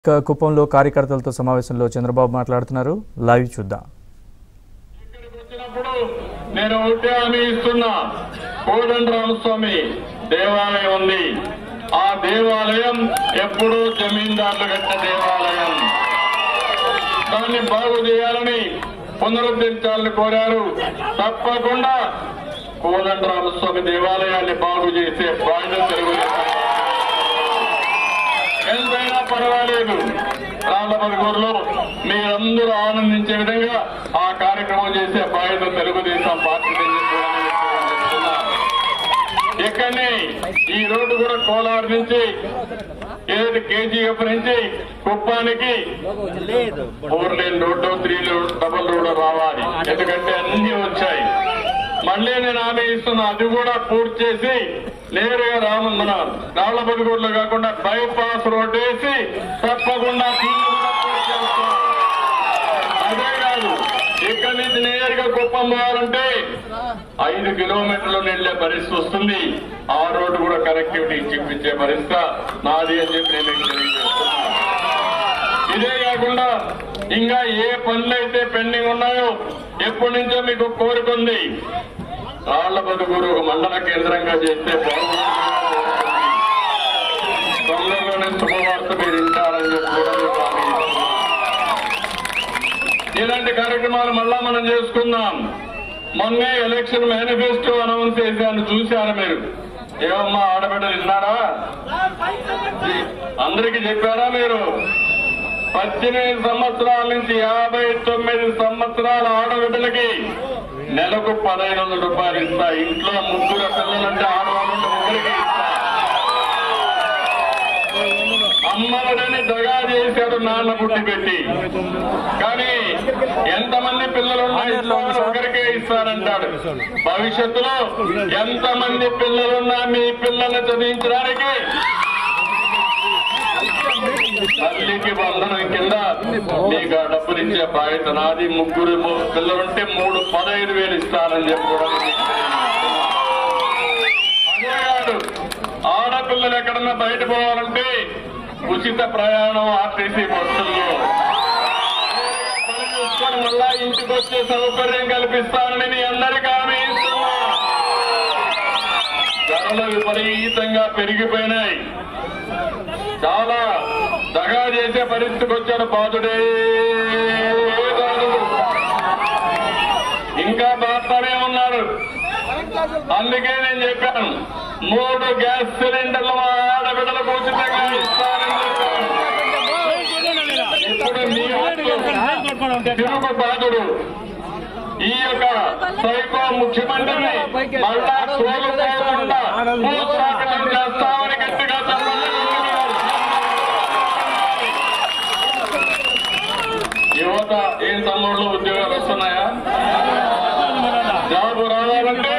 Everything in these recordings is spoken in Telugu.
ఇక కుప్పంలో కార్యకర్తలతో సమావేశంలో చంద్రబాబు మాట్లాడుతున్నారు లైవ్ చూద్దాం ఇక్కడికి వచ్చినప్పుడు నేను ఒకటే హామీ ఇస్తున్నా కోదండరామస్వామి దేవాలయం ఉంది ఆ దేవాలయం ఎప్పుడూ జమీందారులు కట్టిన దేవాలయం దాన్ని బాగు చేయాలని పునరుద్ధరించాలని కోరారు తప్పకుండా కోదండరామస్వామి దేవాలయాన్ని బాగు చేసే బాధ్యత తెలుగుదేశం ఎంతైనా పర్వాలేదు రాళ్ళపల్లిగూరులో మీరందరూ ఆనందించే విధంగా ఆ కార్యక్రమం చేసే బాధ్యత తెలుగుదేశం పార్టీ ఇక్కడనే ఈ రోడ్డు కూడా కోలార్ నుంచి ఏదైతే కేజీఎఫ్ నుంచి కుప్పానికి four lane road three double road రావాలి ఎందుకంటే అన్ని వచ్చాయి మళ్ళీ నేను హామీ ఇస్తున్నా అది కూడా పూర్తి చేసి నేరుగా రామ మన రాళ్లపల్లిగూడలో కాకుండా బైపాస్ రోడ్ వేసి తప్పకుండా దీన్ని కూడా పూర్తి చేస్తాం. అదే కాదు ఇక్కడి నుంచి నేరుగా కుప్పం పోవాలంటే ఐదు కిలోమీటర్లు వెళ్లే పరిస్థితి వస్తుంది ఆ రోడ్డు కూడా కనెక్టివిటీ చూపించే పరిస్థితి నాది అని చెప్పి నేను మీకు తెలియజేస్తున్నాను ఇదే కాకుండా ఇంకా ఏ పనులు అయితే పెండింగ్ ఉన్నాయో ఎప్పటి నుంచో మీకు కోరిక ఉంది రాళ్ల బతుకూరు ఒక మండల కేంద్రంగా చేస్తే బాగుంటుంది. తొందరలోనే శుభవార్త మీరు వింటారని చెప్పి కూడా మీకు హామీ ఇస్తున్నాను. ఇలాంటి కార్యక్రమాలు మళ్ళా మనం చేసుకుందాం మొన్నే ఎలక్షన్ మేనిఫెస్టో అనౌన్స్ చేశాను చూశారు మీరు ఏమమ్మా ఆడబిడ్డలు విన్నారా అందరికి చెప్పారా మీరు పద్దెనిమిది సంవత్సరాల నుంచి యాభై తొమ్మిది సంవత్సరాల ఆడబిడ్డలకి నెలకు పదహైదు వందల రూపాయలు ఇస్తా ఇంట్లో ముగ్గురు పిల్లలంటే ఆడవాళ్ళు ముగ్గురికి ఇస్తా అమ్మలని దగా చేశాడు నాన్న పుట్టి పెట్టి కానీ ఎంతమంది పిల్లలు ఉన్నా ఒకరికే ఇస్తానంటాడు భవిష్యత్తులో ఎంతమంది పిల్లలున్నా మీ పిల్లల్ని చదివించడానికి తల్లికి బంధనం కింద మీకు ఆ డబ్బులు ఇచ్చే బాధ్యత నాది ముగ్గురు ము- పిల్లలుంటే మూడు పదహైదు వేలు ఇస్తానని చెప్పి కూడా మీకు తెలియజేస్తున్నాను. అదే కాదు ఆడపిల్లలు ఎక్కడన్నా బయట పోవాలంటే ఉచిత ప్రయాణం ఆర్టీసీ బస్సుల్లో పని చూసుకొని మళ్ళా ఇంటికి వచ్చే సౌకర్యం కల్పిస్తానని మీ అందరికీ హామీ ఇస్తున్నా ధరలు విపరీతంగా పెరిగిపోయినాయి చాలా దగా చేసే పరిస్థితికి వచ్చాడు బాధుడే కాదు. ఇంకా బాధనే ఉన్నారు అందుకే నేను చెప్పాను మూడు గ్యాస్ సిలిండర్లు మా ఆడబిడ్డలకు ఉచితంగా ఇస్తానని చెప్పాను ఇప్పుడు మీ హక్కు తిరుగు బాధుడు ఈ యొక్క సైకో ముఖ్యమంత్రిని మళ్ళా కోలుకోకుండా భూస్థాపితం చేస్తామని గట్టిగా చెప్పండి యువత ఏం తమ్ముళ్ళు ఉద్యోగాలు వస్తున్నాయా జాబు రావాలంటే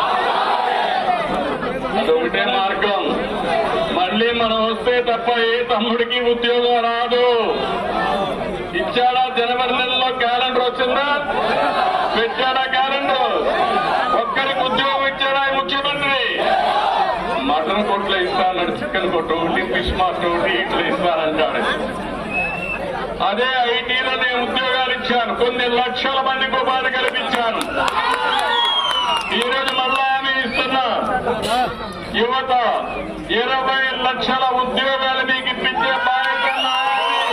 అదొకటే మార్గం మళ్ళీ మనం వస్తే తప్ప ఏ తమ్ముడికి ఉద్యోగం రాదు ఇచ్చాడా జనవరి నెలలో క్యాలెండర్ వచ్చిందా పెట్టాడా క్యాలెండర్ ఒక్కరికి ఉద్యోగం ఇచ్చాడా ఈ ముఖ్యమంత్రి మటన్ కొట్లు ఇస్తానన్నాడు చికెన్ కొట్టు ఒకటి ఫిష్ మార్ట్ ఒకటి ఇట్లా ఇస్తానంటాడు అదే ఐటీలో నేను ఉద్యోగాలు ఇచ్చాను కొన్ని లక్షల మందికి ఉపాధి కల్పించాను ఈ రోజు మళ్ళా హామీ ఇస్తున్నా యువత ఇరవై లక్షల ఉద్యోగాలు మీకు ఇప్పించే బాధ్యత నాది.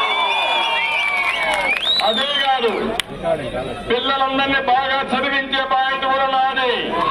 అదే కాదు పిల్లలందరినీ బాగా చదివించే బాధ్యత కూడా నాది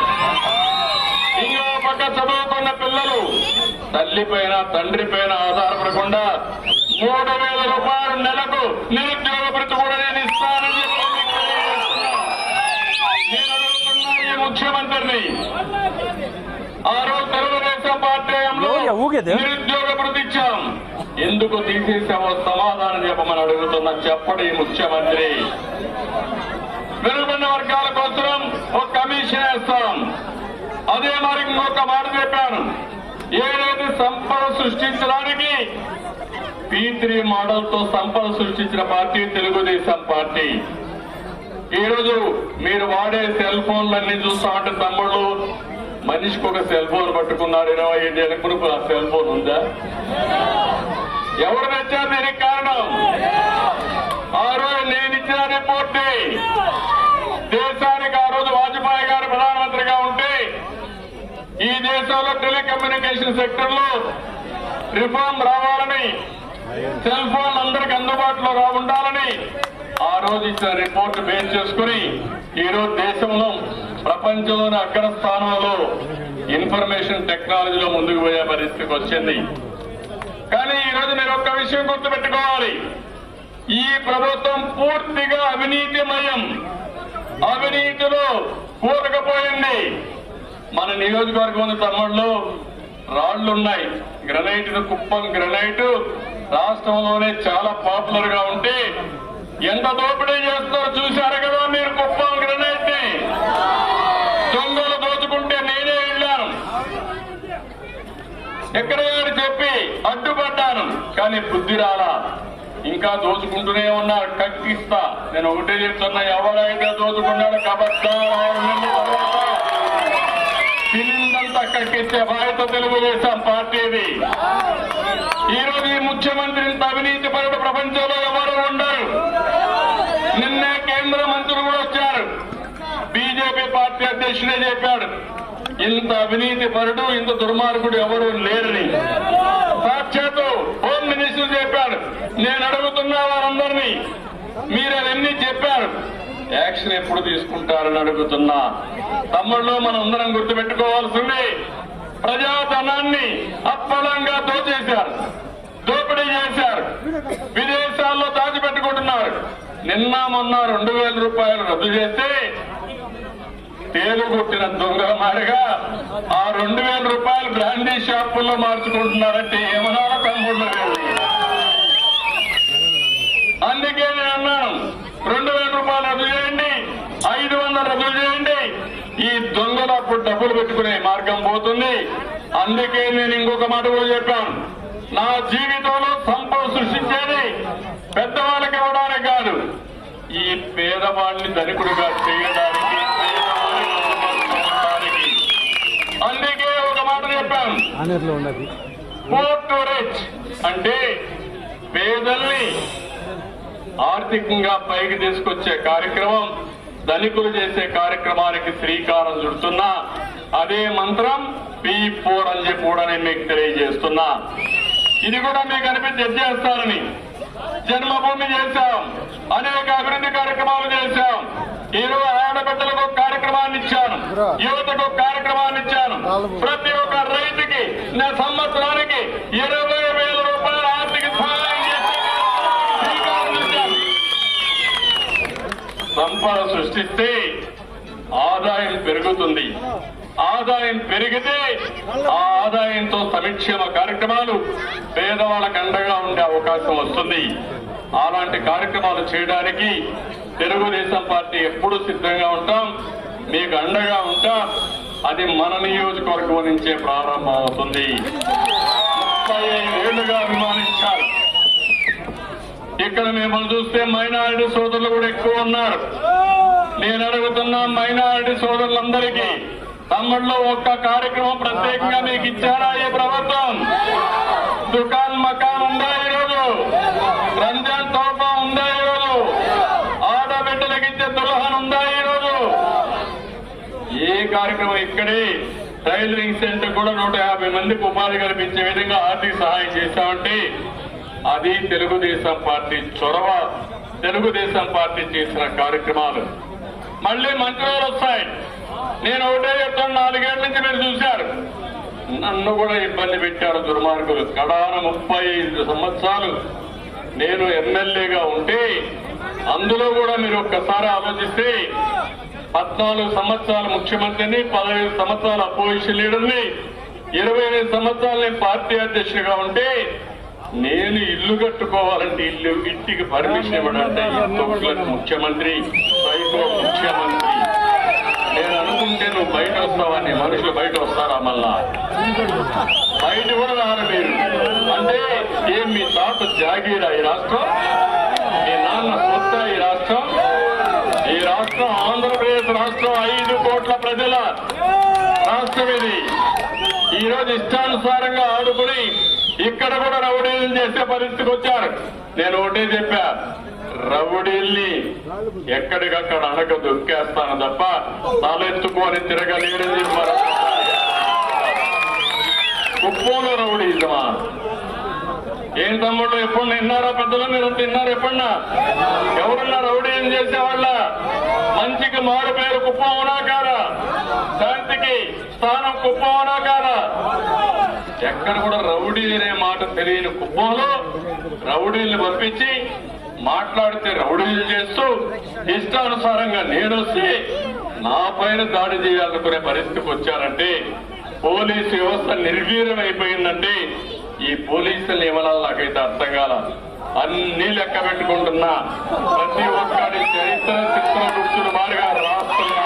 ఇంకో పక్క చదువుకున్న పిల్లలు తల్లి పైన తండ్రి పైన ఆధారపడకుండా మూడు వేల రూపాయలు నెలకు నిరుద్యోగ భృతి కూడా నేను ఇస్తానని చెప్పి మీకు తెలియజేస్తున్నా. నేను అడుగుతున్నా ఈ ముఖ్యమంత్రిని ఆ రోజు తెలుగుదేశం పార్టీ హయాంలో ఊగే- ఊగేదే. నిరుద్యోగ భృతి ఇచ్చాం ఎందుకు తీసేసామో సమాధానం చెప్పమని అడుగుతున్నా చెప్పడు ఈ ముఖ్యమంత్రి వెనుకబడిన వర్గాల కోసం ఒక కమిషన్ వేస్తాం అదే మరి ఇంకొక మాట చెప్పాను ఏదైతే సంపద సృష్టించడానికి పీ త్రీ మోడల్ తో సంపద సృష్టించిన పార్టీ తెలుగుదేశం పార్టీ ఈ రోజు మీరు వాడే సెల్ ఫోన్లన్నీ చూస్తా ఉంటే తమ్ముళ్ళు మనిషికి ఒక సెల్ ఫోన్ పట్టుకున్నారు ఇరవై ఐదు ఏళ్ళ కొడుకు ఆ సెల్ ఫోన్ ఉందా ఎవరు తెచ్చారు దీనికి కారణం ఆ రోజు నేను ఇచ్చిన రిపోర్టే దేశానికి ఆ రోజు వాజ్పేయి గారు ప్రధానమంత్రిగా ఉంటే ఈ దేశంలో టెలికమ్యూనికేషన్ సెక్టర్ లో రిఫార్మ్ రావాలని సెల్ ఫోన్ అందరికి అందుబాటులో రా ఉండాలని ఆ రోజు ఇచ్చిన రిపోర్ట్ బేస్ చేసుకుని ఈ రోజు దేశంలో ప్రపంచంలోని అగ్ర స్థానంలో ఇన్ఫర్మేషన్ టెక్నాలజీలో ముందుకు పోయే పరిస్థితికి వచ్చింది కానీ ఈ రోజు మీరు ఒక్క విషయం గుర్తుపెట్టుకోవాలి ఈ ప్రభుత్వం పూర్తిగా అవినీతిమయం అవినీతిలో కూరకపోయింది మన నియోజకవర్గం తమ్ముళ్ళు రాళ్లు ఉన్నాయి గ్రనైట్ కుప్పం గ్రనైట్ రాష్ట్రంలోనే చాలా పాపులర్ గా ఉంటే ఎంత దోపిడీ చేస్తారో చూశారు కదా మీరు కుప్పం గ్రనైట్ ని దొంగలు దోచుకుంటే నేనే వెళ్ళాను ఎక్కడెక్కడ చెప్పి అడ్డుపడ్డాను కానీ బుద్ధి రాలా ఇంకా దోచుకుంటూనే ఉన్నారు కక్కిస్తా నేను ఒకటే చెప్తున్నా ఎవరైతే దోచుకున్నాడో కబడ్డా పిల్లిందంతా కక్కిచ్చే బాధ్యత తెలుగుదేశం పార్టీది ఈ రోజు ఈ ముఖ్యమంత్రి ఇంత అవినీతి పరుడు ప్రపంచంలో ఎవరు ఉండరు నిన్నే కేంద్ర మంత్రులు కూడా వచ్చారు బీజేపీ పార్టీ అధ్యక్షుడే చెప్పాడు ఇంత అవినీతి పరుడు ఇంత దుర్మార్గుడు ఎవరు లేరని సాక్షాత్తు హోమ్ మినిస్టర్ చెప్పాడు నేను అడుగుతున్నా వారందరినీ మీరు అవన్నీ చెప్పారు యాక్షన్ ఎప్పుడు తీసుకుంటారని అడుగుతున్నా తమ్ముళ్ళు మనం అందరం గుర్తుపెట్టుకోవాల్సింది ప్రజాధనాన్ని అప్పలంగా దోచేశారు దోపిడీ చేశారు విదేశాల్లో దాచిపెట్టుకుంటున్నారు నిన్న మొన్న రెండు వేల రూపాయలు రద్దు చేస్తే తేలు కొట్టిన దొంగల మారిగా ఆ రెండు వేల రూపాయలు బ్రాండీ షాపుల్లో మార్చుకుంటున్నారంటే ఏమన్నా తమ్ముళ్ళు అందుకే నేను అన్నాను రెండు వేల రూపాయలు రద్దు చేయండి ఐదు వందలు రద్దు చేయండి ఈ దొంగలు అప్పుడు డబ్బులు పెట్టుకునే మార్గం పోతుంది అందుకే నేను ఇంకొక మాట కూడా చెప్పాను నా జీవితంలో సంపద సృష్టించేది పెద్దవాళ్ళకి ఇవ్వడానికి కాదు ఈ పేదవాడిని ధనికుడిగా చేయడానికి పేదవాడిని అందుబాటులో అందుకే ఒక మాట చెప్పాను ఆనర్లో ఉన్నది పోర్ టు రిచ్ అంటే పేదల్ని ఆర్థికంగా పైకి తీసుకొచ్చే కార్యక్రమం ధనికులు చేసే కార్యక్రమానికి శ్రీకారం చుడుతున్నా అదే మంత్రం పి ఫోర్ అని చెప్పి కూడా నేను మీకు తెలియజేస్తున్నా ఇది కూడా మీకు అనిపించి చేస్తారని జన్మభూమి చేశాం అనేక అభివృద్ధి కార్యక్రమాలు చేశాం ఈరోజు ఆడబిడ్డలకు ఒక కార్యక్రమాన్ని ఇచ్చాను యువతకు ఒక కార్యక్రమాన్ని ఇచ్చాను ప్రతి ఒక్క రైతుకి నా సంవత్సరానికి ఇరవై వేల రూపాయల ఆర్థిక సహాయం చేసే శ్రీకారం చుట్టాను. సంపద సృష్టిస్తే ఆదాయం పెరుగుతుంది ఆదాయం పెరిగితే ఆ ఆదాయంతో సంక్షేమ కార్యక్రమాలు పేదవాళ్ళకు అండగా ఉండే అవకాశం వస్తుంది అలాంటి కార్యక్రమాలు చేయడానికి తెలుగుదేశం పార్టీ ఎప్పుడు సిద్ధంగా ఉంటాం మీకు అండగా ఉంటాం అది మన నియోజకవర్గం నుంచే ప్రారంభం అవుతుంది ముప్పై ఐదేళ్లుగా అభిమానించారు ఇక్కడ మిమ్మల్ని చూస్తే మైనారిటీ సోదరులు కూడా ఎక్కువ ఉన్నారు నేను అడుగుతున్న మైనారిటీ సోదరులందరికీ తమ్ముళ్ళు ఒక్క కార్యక్రమం ప్రత్యేకంగా మీకు ఇచ్చారా ఈ ప్రభుత్వం దుకాన్ మకాన్ ఉందా ఈరోజు రంజాన్ తోఫా ఉందా ఈరోజు ఆడబిడ్డలకు ఇచ్చే దుల్హన్ ఉందా ఈరోజు ఏ కార్యక్రమం ఇక్కడే టైలరింగ్ సెంటర్ కూడా నూట యాభై మందికి ఉపాధి కల్పించే విధంగా ఆర్థిక సహాయం చేశామంటే అది తెలుగుదేశం పార్టీ చొరవ తెలుగుదేశం పార్టీ చేసిన కార్యక్రమాలు మళ్ళీ మంత్రులు వస్తాయి నేను ఒకటే చెప్తాను నాలుగేళ్ల నుంచి మీరు చూశారు నన్ను కూడా ఇబ్బంది పెట్టారు దుర్మార్గులు కడాన ముప్పై ఐదు సంవత్సరాలు నేను ఎమ్మెల్యేగా ఉంటే అందులో కూడా మీరు ఒక్కసారి ఆలోచిస్తే పద్నాలుగు సంవత్సరాలు ముఖ్యమంత్రిని పదహైదు సంవత్సరాలు అపోజిషన్ లీడర్ని ఇరవై ఐదు సంవత్సరాలు నేను పార్టీ అధ్యక్షుడిగా ఉంటే నేను ఇల్లు కట్టుకోవాలంటే ఇల్లు ఇంటికి పర్మిషన్ ఇవ్వడంటే ఇంకొకరికి ముఖ్యమంత్రి సైకో ముఖ్యమంత్రి నేను అనుకుంటే నువ్వు బయట వస్తావని మనుషులు బయట వస్తారా మళ్ళా బయట కూడా రారు మీరు అంటే ఏం మీ తాత జాగీరా ఈ రాష్ట్రం మీ నాన్న సొత్త ఈ రాష్ట్రం ఈ రాష్ట్రం ఆంధ్రప్రదేశ్ రాష్ట్రం ఐదు కోట్ల ప్రజల రాష్ట్రం ఇది ఈ రోజు ఇష్టానుసారంగా ఆడుకుని ఇక్కడ కూడా రౌడీలు చేసే పరిస్థితికి వచ్చారు నేను ఒకటే చెప్పా రౌడీల్ని ఎక్కడికక్కడ అనక దొక్కేస్తాను తప్ప తలెత్తుకొని తిరగలేరని మరొకసారి. కుప్పంలో రౌడీజమా ఏం తమ్ముళ్ళు ఎప్పుడు విన్నారా పెద్దలు మీరు తిన్నారు ఎప్పుడన్నా ఎవరన్నా రౌడీ ఏం చేసేవాళ్ళ మంచికి మారు పేరు కుప్పమనా కాదా శాంతికి స్థానం కుప్పమనా కాదా ఎక్కడ కూడా రౌడీ అనే మాట తెలియని కుప్పంలో రౌడీల్ని పంపించి మాట్లాడితే రౌడీలు చేస్తూ ఇష్టానుసారంగా నేనొస్తే నా పైన దాడి చేయాలనుకునే పరిస్థితికి వచ్చారంటే పోలీసు వ్యవస్థ నిర్వీర్యం అయిపోయిందంటే ఈ పోలీసులు ఏమనాలి నాకైతే అర్థం కాల అన్ని లెక్క పెట్టుకుంటున్నా ప్రతి ఒక్కడి చరిత్ర చిత్రగుప్తులు మారిగా రాస్తున్నా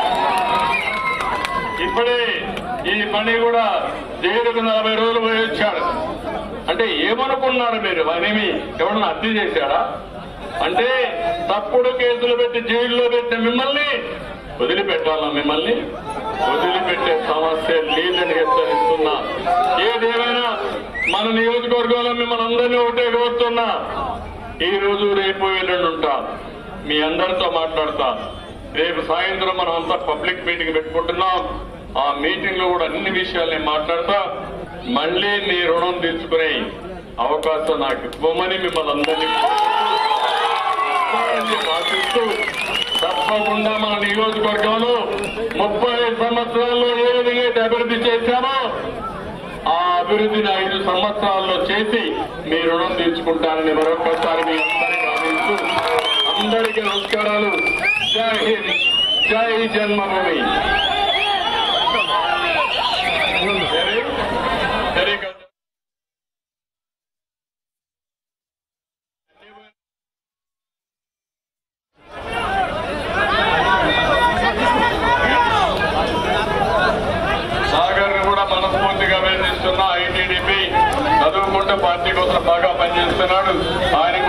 ఇప్పుడే ఈ పని కూడా జైలుకు నలభై రోజులు పోయి వచ్చాడు అంటే ఏమనుకున్నారు మీరు అనేమి ఎవరన్నా హత్య చేశాడా అంటే తప్పుడు కేసులు పెట్టి జైల్లో పెట్టిన మిమ్మల్ని వదిలిపెట్టాలా మిమ్మల్ని వదిలిపెట్టే సమస్య లేదని హెచ్చరిస్తున్నా ఏదేమైనా మన నియోజకవర్గంలో మిమ్మల్ని అందరినీ ఒకటే కోరుతున్నా ఈ రోజు రేపు ఎల్లుండి ఉంటా మీ అందరితో మాట్లాడతా రేపు సాయంత్రం మనం అంతా పబ్లిక్ మీటింగ్ పెట్టుకుంటున్నాం ఆ మీటింగ్ లో కూడా అన్ని విషయాలు నేను మాట్లాడతా మళ్ళీ మీ రుణం తీర్చుకునే అవకాశం నాకు ఇవ్వమని మిమ్మల్ని అందరినీ ఆశిస్తూ తప్పకుండా మన నియోజకవర్గంలో ముప్పై సంవత్సరాల్లో ఏ విధంగా అయితే అభివృద్ధి చేశామో ఆ అభివృద్ధిని ఐదు సంవత్సరాల్లో చేసి మీ రుణం తీర్చుకుంటానని మరొకసారి మీ అందరికీ ఆశిస్తూ అందరికీ నమస్కారాలు జై హింద్ జై జన్మభూమి వెరీ వెరీ గుడ్ సాగర్ కూడా మనస్ఫూర్తిగా అభినందిస్తున్నా ఐటీడీపీ చదువుకుంటూ పార్టీ కోసం బాగా పనిచేస్తున్నాడు ఆయన